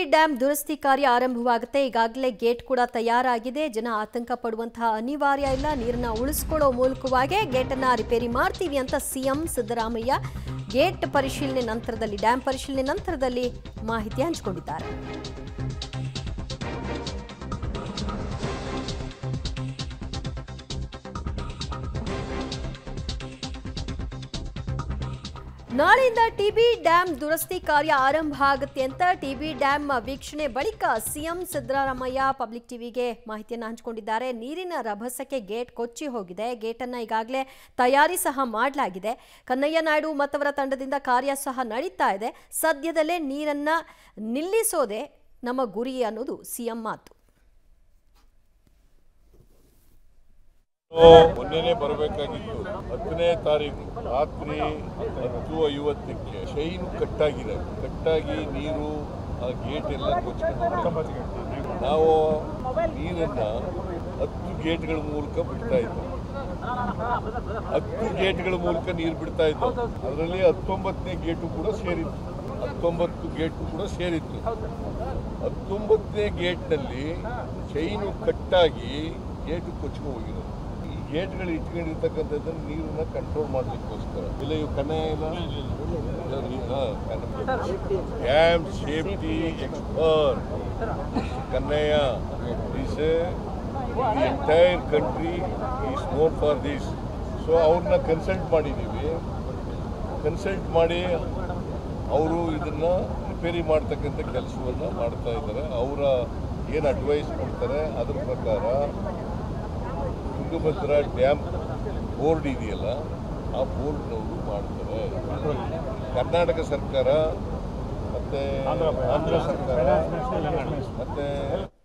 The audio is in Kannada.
ಡ್ಯಾಂ ದುರಸ್ತಿ ಕಾರ್ಯ ಆರಂಭವಾಗುತ್ತೆ ಈಗಾಗಲೇ ಗೇಟ್ ಕೂಡ ತಯಾರಾಗಿದೆ ಜನ ಆತಂಕ ಪಡುವಂತಹ ಅನಿವಾರ್ಯ ಇಲ್ಲ ನೀರನ್ನ ಉಳಿಸ್ಕೊಳ್ಳೋ ಮೂಲಕವಾಗಿ ಗೇಟನ್ನ ರಿಪೇರಿ ಮಾಡ್ತೀವಿ ಅಂತ ಸಿಎಂ ಸಿದ್ದರಾಮಯ್ಯ ಗೇಟ್ ಪರಿಶೀಲನೆ ನಂತರದಲ್ಲಿ ಡ್ಯಾಂ ಪರಿಶೀಲನೆ ನಂತರದಲ್ಲಿ ಮಾಹಿತಿ ಹಂಚಿಕೊಂಡಿದ್ದಾರೆ ನಾಳೆಯಿಂದ ಟಿಬಿ ಡ್ಯಾಂ ದುರಸ್ತಿ ಕಾರ್ಯ ಆರಂಭ ಆಗುತ್ತೆ ಅಂತ ಟಿಬಿ ಡ್ಯಾಂ ವೀಕ್ಷಣೆ ಬಳಿಕ ಸಿಎಂ ಸಿದ್ದರಾಮಯ್ಯ ಪಬ್ಲಿಕ್ ಟಿವಿಗೆ ಮಾಹಿತಿಯನ್ನು ಹಂಚಿಕೊಂಡಿದ್ದಾರೆ ನೀರಿನ ರಭಸಕ್ಕೆ ಗೇಟ್ ಕೊಚ್ಚಿ ಹೋಗಿದೆ ಗೇಟನ್ನು ಈಗಾಗಲೇ ತಯಾರಿ ಸಹ ಮಾಡಲಾಗಿದೆ ಕನ್ನಯ್ಯ ನಾಯ್ಡು ಮತ್ತವರ ತಂಡದಿಂದ ಕಾರ್ಯ ಸಹ ನಡೀತಾ ಇದೆ ಸದ್ಯದಲ್ಲೇ ನೀರನ್ನ ನಿಲ್ಲಿಸೋದೆ ನಮ್ಮ ಗುರಿ ಅನ್ನೋದು ಸಿಎಂ ಮಾತು ಮೊನ್ನೆನೆ ಬರಬೇಕಾಗಿತ್ತು ಹತ್ತನೇ ತಾರೀಕು ರಾತ್ರಿ ಹತ್ತು ಐವತ್ತಕ್ಕೆ ಶೈನು ಕಟ್ಟಾಗಿದೆ ಕಟ್ಟಾಗಿ ನೀರು ಆ ಗೇಟ್ ಎಲ್ಲ ಕೊಚ್ಕೊಂಡು ನಾವು ನೀರನ್ನ ಹತ್ತು ಗೇಟ್ಗಳ ಮೂಲಕ ಬಿಡ್ತಾ ಇದ್ವಿ ಹತ್ತು ಗೇಟ್ಗಳ ಮೂಲಕ ನೀರು ಬಿಡ್ತಾ ಇದ್ದವು ಅದರಲ್ಲಿ ಹತ್ತೊಂಬತ್ತನೇ ಗೇಟು ಕೂಡ ಸೇರಿತ್ತು ಹತ್ತೊಂಬತ್ತು ಗೇಟು ಕೂಡ ಸೇರಿತ್ತು ಹತ್ತೊಂಬತ್ತನೇ ಗೇಟ್ನಲ್ಲಿ ಚೈನು ಕಟ್ಟಾಗಿ ಗೇಟು ಕೊಚ್ಕೊಂಡು ಹೋಗಿರೋದು ಈ ಗೇಟ್ಗಳು ಇಟ್ಕೊಂಡಿರ್ತಕ್ಕಂಥದ್ದನ್ನು ನೀರನ್ನ ಕಂಟ್ರೋಲ್ ಮಾಡಲಿಕ್ಕೋಸ್ಕರ ಇಲ್ಲ ಇವು ಕನ್ನಯ ಇಲ್ಲ dam safety expert Kannaiah is the entire country is known for this so ಅವ್ರನ್ನ ಕನ್ಸಲ್ಟ್ ಮಾಡಿದ್ದೀವಿ ಕನ್ಸಲ್ಟ್ ಮಾಡಿ ಅವರು ಇದನ್ನ ರಿಪೇರಿ ಮಾಡ್ತಕ್ಕಂಥ ಕೆಲಸವನ್ನು ಮಾಡ್ತಾ ಇದ್ದಾರೆ ಅವರ ಏನು ಅಡ್ವೈಸ್ ಕೊಡ್ತಾರೆ ಅದ್ರ ಪ್ರಕಾರ ತುಂಗಭದ್ರಾ ಡ್ಯಾಮ್ ಬೋರ್ಡ್ ಇದೆಯಲ್ಲ ಆ ಬೋರ್ಡ್ನವರು ಮಾಡ್ತಾರೆ ಕರ್ನಾಟಕ ಸರ್ಕಾರ ಮತ್ತೆ ಆಂಧ್ರ ಸರ್ಕಾರ ಮತ್ತೆ